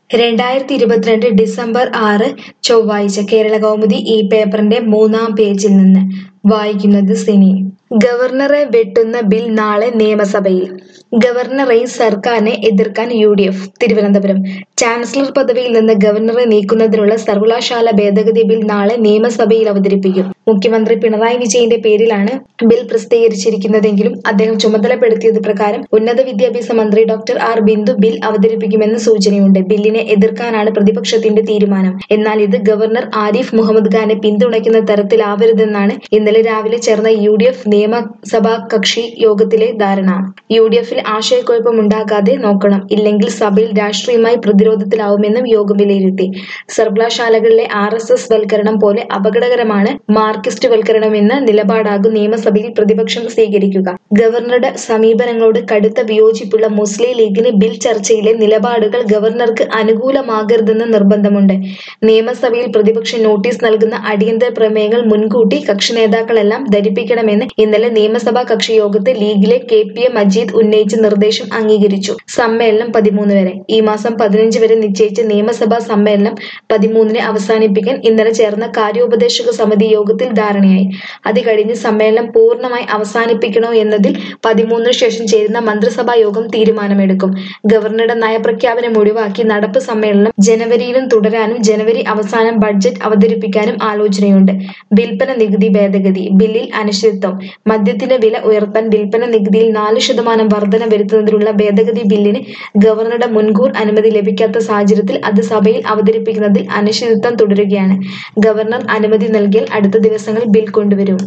രണ്ടായിരത്തി ഇരുപത്തിരണ്ട് ഡിസംബർ ആറ് ചൊവ്വാഴ്ച കേരള കൗമുദി ഈ പേപ്പറിന്റെ മൂന്നാം പേജിൽ നിന്ന് വായിക്കുന്നത് സിനി ഗവർണറെ വെട്ടുന്ന ബിൽ നാളെ നിയമസഭയിൽ ഗവർണറെയും സർക്കാരിനെ എതിർക്കാൻ U D F Thiruvananthapuram chancellor പദവിയിൽ നിന്ന് ഗവർണറെ നീക്കുന്നതിനുള്ള സർവകലാശാല ഭേദഗതി ബിൽ നാളെ നിയമസഭയിൽ അവതരിപ്പിക്കും മുഖ്യമന്ത്രി പിണറായി വിജയന്റെ പേരിലാണ് ബിൽ പ്രസിദ്ധീകരിച്ചിരിക്കുന്നതെങ്കിലും അദ്ദേഹം ചുമതലപ്പെടുത്തിയത് പ്രകാരം ഉന്നത വിദ്യാഭ്യാസ മന്ത്രി ഡോക്ടർ ആർ ബിന്ദു ബിൽ അവതരിപ്പിക്കുമെന്ന് സൂചനയുണ്ട് ബില്ലിനെ എതിർക്കാനാണ് പ്രതിപക്ഷത്തിന്റെ തീരുമാനം എന്നാൽ ഇത് ഗവർണർ ആരിഫ് മുഹമ്മദ് ഖാനെ പിന്തുണയ്ക്കുന്ന തരത്തിലാവരുതെന്നാണ് ഇന്നലെ രാവിലെ ചേർന്ന യു ഡി എഫ് നിയമസഭാ കക്ഷി യോഗത്തിലെ ധാരണ യു ഡി എഫിൽ ആശയക്കുഴപ്പമുണ്ടാകാതെ നോക്കണം ഇല്ലെങ്കിൽ സഭയിൽ രാഷ്ട്രീയമായി പ്രതിരോധത്തിലാവുമെന്നും യോഗം വിലയിരുത്തി സർവകലാശാലകളിലെ ആർ എസ് എസ് വൽക്കരണം പോലെ അപകടകരമാണ് മാർക്സിസ്റ്റ് വൽക്കരണം എന്ന നിലപാടാകും നിയമസഭയിൽ പ്രതിപക്ഷം സ്വീകരിക്കുക ഗവർണറുടെ സമീപനങ്ങളോട് കടുത്ത വിയോജിപ്പുള്ള മുസ്ലിം ലീഗിന് ബിൽ ചർച്ചയിലെ നിലപാടുകൾ ഗവർണർക്ക് അനുകൂലമാകരുതെന്ന് നിർബന്ധമുണ്ട് നിയമസഭയിൽ പ്രതിപക്ഷം നോട്ടീസ് നൽകുന്ന അടിയന്തര പ്രമേയങ്ങൾ മുൻകൂട്ടി കക്ഷി നേതാക്കളെല്ലാം ധരിപ്പിക്കണമെന്ന് ഇന്നലെ നിയമസഭാ കക്ഷി യോഗത്തിൽ ലീഗിലെ കെ പി എ മജീദ് ഉന്നയിച്ച നിർദ്ദേശം അംഗീകരിച്ചു സമ്മേളനം പതിമൂന്ന് വരെ ഈ മാസം പതിനഞ്ച് വരെ നിശ്ചയിച്ച നിയമസഭാ സമ്മേളനം പതിമൂന്നിന് അവസാനിപ്പിക്കാൻ ഇന്നലെ ചേർന്ന കാര്യോപദേശക സമിതി യോഗത്തിൽ ധാരണയായി അത് കഴിഞ്ഞ് സമ്മേളനം പൂർണ്ണമായി അവസാനിപ്പിക്കണോ എന്നതിൽ പതിമൂന്നിന് ശേഷം ചേരുന്ന മന്ത്രിസഭാ യോഗം തീരുമാനമെടുക്കും ഗവർണറുടെ നയപ്രഖ്യാപനം ഒഴിവാക്കി നടപ്പ് സമ്മേളനം ജനുവരിയിലും തുടരാനും ജനുവരി അവസാനം ബഡ്ജറ്റ് അവതരിപ്പിക്കാനും ആലോചനയുണ്ട് വിൽപ്പന നികുതി ഭേദഗതി ബില്ലിൽ അനിശ്ചിതത്വം മദ്യത്തിന്റെ വില ഉയർത്താൻ വിൽപ്പന നികുതിയിൽ നാല് ശതമാനം വർധന വരുത്തുന്നതിനുള്ള ഭേദഗതി ബില്ലിന് ഗവർണറുടെ മുൻകൂർ അനുമതി ലഭിക്കാത്ത സാഹചര്യത്തിൽ അത് സഭയിൽ അവതരിപ്പിക്കുന്നതിൽ അനിശ്ചിതത്വം തുടരുകയാണ് ഗവർണർ അനുമതി നൽകിയാൽ അടുത്ത ദിവസങ്ങളിൽ ബിൽ കൊണ്ടുവരും